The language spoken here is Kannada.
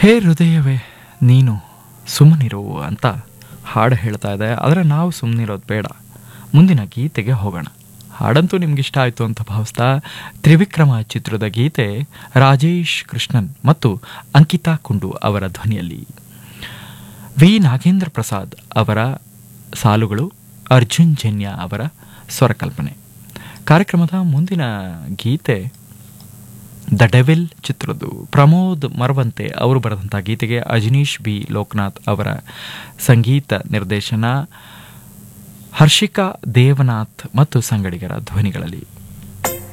ಹೇ ಹೃದಯವೇ ನೀನು ಸುಮ್ಮನಿರು ಅಂತ ಹಾಡು ಹೇಳ್ತಾ ಇದೆ ಆದರೆ ನಾವು ಸುಮ್ಮನಿರೋದು ಬೇಡ ಮುಂದಿನ ಗೀತೆಗೆ ಹೋಗೋಣ ಹಾಡಂತೂ ನಿಮ್ಗೆ ಇಷ್ಟ ಆಯಿತು ಅಂತ ಭಾವಿಸ್ತಾ ತ್ರಿವಿಕ್ರಮ ಚಿತ್ರದ ಗೀತೆ ರಾಜೇಶ್ ಕೃಷ್ಣನ್ ಮತ್ತು ಅಂಕಿತಾ ಕುಂಡು ಅವರ ಧ್ವನಿಯಲ್ಲಿ ವಿ ನಾಗೇಂದ್ರ ಪ್ರಸಾದ್ ಅವರ ಸಾಲುಗಳು ಅರ್ಜುನ್ ಜನ್ಯ ಅವರ ಸ್ವರಕಲ್ಪನೆ ಕಾರ್ಯಕ್ರಮದ ಮುಂದಿನ ಗೀತೆ ದ ಡೆವಿಲ್ ಚಿತ್ರದ್ದು ಪ್ರಮೋದ್ ಮರವಂತೆ ಅವರು ಬರೆದಂಥ ಗೀತೆಗೆ ಅಜನೀಶ್ ಬಿ ಲೋಕನಾಥ್ ಅವರ ಸಂಗೀತ ನಿರ್ದೇಶನ ಹರ್ಷಿಕಾ ದೇವನಾಥ್ ಮತ್ತು ಸಂಗಡಿಗರ ಧ್ವನಿಗಳಲ್ಲಿ